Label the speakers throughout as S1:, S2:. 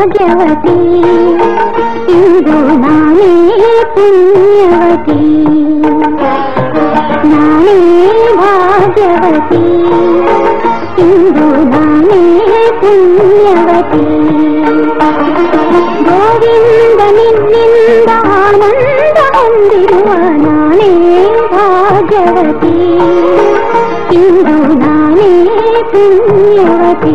S1: ಭಾಗ್ಯವತಿ ಇಂದು ನಾನೇ ಪುಣ್ಯವತಿ ನಾನೇ ಭಾಗ್ಯವತಿ ಇಂದು ನಾನೇ ಪುಣ್ಯವತಿ ಗೋವಿಂದ ನಿನ್ನಿಂದ ಆನಂದ ಹೊಂದಿರುವ ನಾನೇ ಭಾಗ್ಯವತಿ ಇಂದು ನಾನೇ ಪುಣ್ಯವತಿ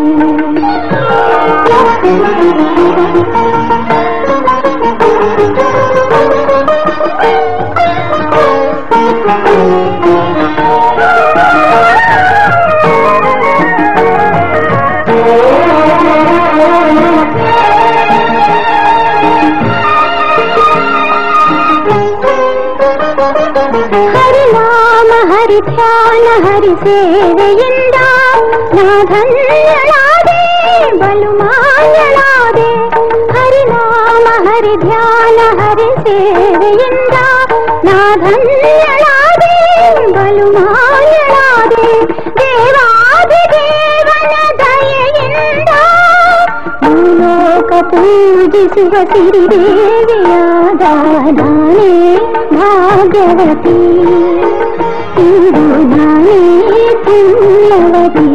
S1: ಹರಿನಾಮ ಹರಿ ಧ್ಯಾನ ಹರಿ ಸೇವೆಯಿಂದ ನಾ ಧನ್ಯಳಾದೆ ಬಲು ಮಾಯಳಾದೆ ಹರಿನಾಮ ಹರಿ ಧ್ಯಾನ ಹರಿ ಸೇವೆಯಿಂದ ನಾ ಧನ್ಯಳಾದೆ ಬಲು ಮಾಯಳಾದೆ ದೇವಾದಿ ದೇವನ ದಯೆಯಿಂದ ಭೂಲೋಕ ಪೂಜಿಸುವ ಸಿರಿದೇವಿಯಾದ ನಾನೇ ಭಾಗ್ಯವತಿ ಇಂದು ನಾನೇ ಪುಣ್ಯವತಿ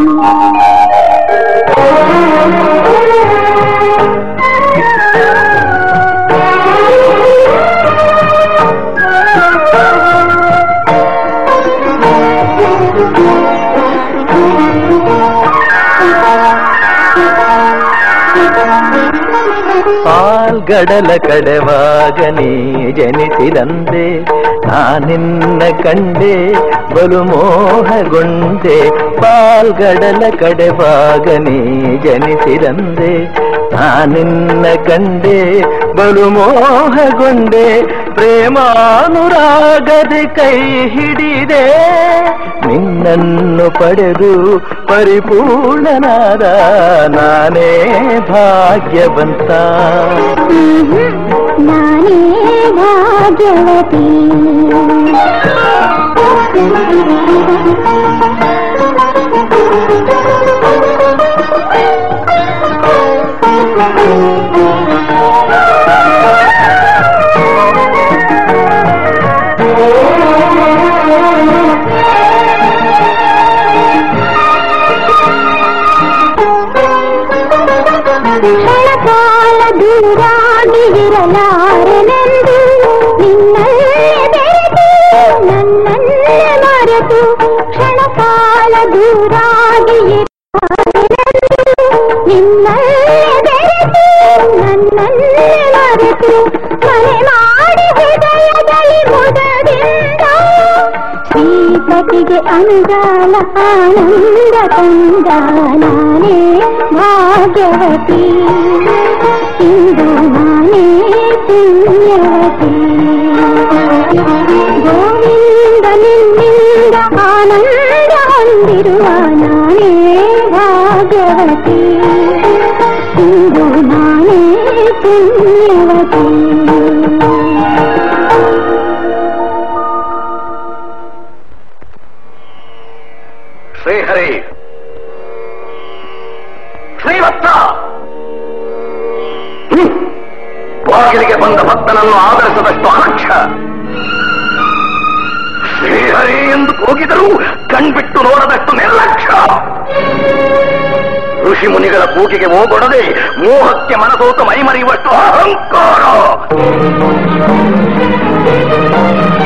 S2: ಪಾಲ್ಗಡಲ ಕಡೆವಾಗ ನೀ ಜನಿಸಿದಂದೆ ನಾನಿನ್ನ ಕಂಡೆ ಬಲು ಮೋಹಗೊಂಡೆ ಪಾಲ್ಗಡಲ ಕಡೆವಾಗ ನೀ ಜನಿಸಿದಂದೆ ನಾನಿನ್ನ ಕಂಡೆ ಬಲು ಮೋಹಗೊಂಡೆ ಪ್ರೇಮಾನುರಾಗದೆ ಕೈ ಹಿಡಿದೆ ನಿನ್ನನ್ನು ಪಡೆದು ಪರಿಪೂರ್ಣನಾದ ನಾನೇ ಭಾಗ್ಯವಂತ
S1: ನಾನೇ ಭಾಗ್ಯವತಿ ಕ್ಷಣಕಾಲ ದೂರಾಗಿ ಇರಲಾರೆನೆಂದು ನಿನ್ನಲ್ಲೇ ಬೆರೆತು ನನ್ನನ್ನೇ ಮರೆತು ಕ್ಷಣಕಾಲ ದೂರಾಗಿ ಇರಲಾರೆನೆಂದು ನಿನ್ನಲ್ಲೇ ಬೆರೆತು ನನ್ನನ್ನೇ ಮರೆತು ಮನೆ ಮಾಡಿ ಹೃದಯದಲ್ಲಿ ಮುದದಿಂದ ಶ್ರೀಪತಿಗೆ ಅನುಗಾಲ ಆನಂದ ತಂದ ನಾನೇ ಭಾಗ್ಯವತಿ ಇಂದು ನಾನೇ ಪುಣ್ಯವತಿ ಗೋವಿಂದ ನಿನ್ನಿಂದ ಆನಂದ ಹೊಂದಿರುವ ನಾನೇ ಭಾಗ್ಯವತಿ ಇಂದು ನಾನೇ ಪುಣ್ಯವತಿ
S3: ಶ್ರೀಹರಿ ಶ್ರೀವತ್ಸ ಹ್ಮ್. ಬಾಗಿಲಿಗೆ ಬಂದ ಭಕ್ತನನ್ನು ಆದರಿಸದಷ್ಟು ಅಲಕ್ಷ್ಯ ಶ್ರೀಹರಿ ಎಂದು ಕೂಗಿದರೂ ಕಣ್ಬಿಟ್ಟು ನೋಡದಷ್ಟು ನಿರ್ಲಕ್ಷ್ಯ ಋಷಿ ಮುನಿಗಳ ಕೂಗಿಗೆ ಹೋಗೊಡದೆ ಮೋಹಕ್ಕೆ ಮನಸೋತು ಮೈಮರೆಯುವಷ್ಟು ಅಹಂಕಾರ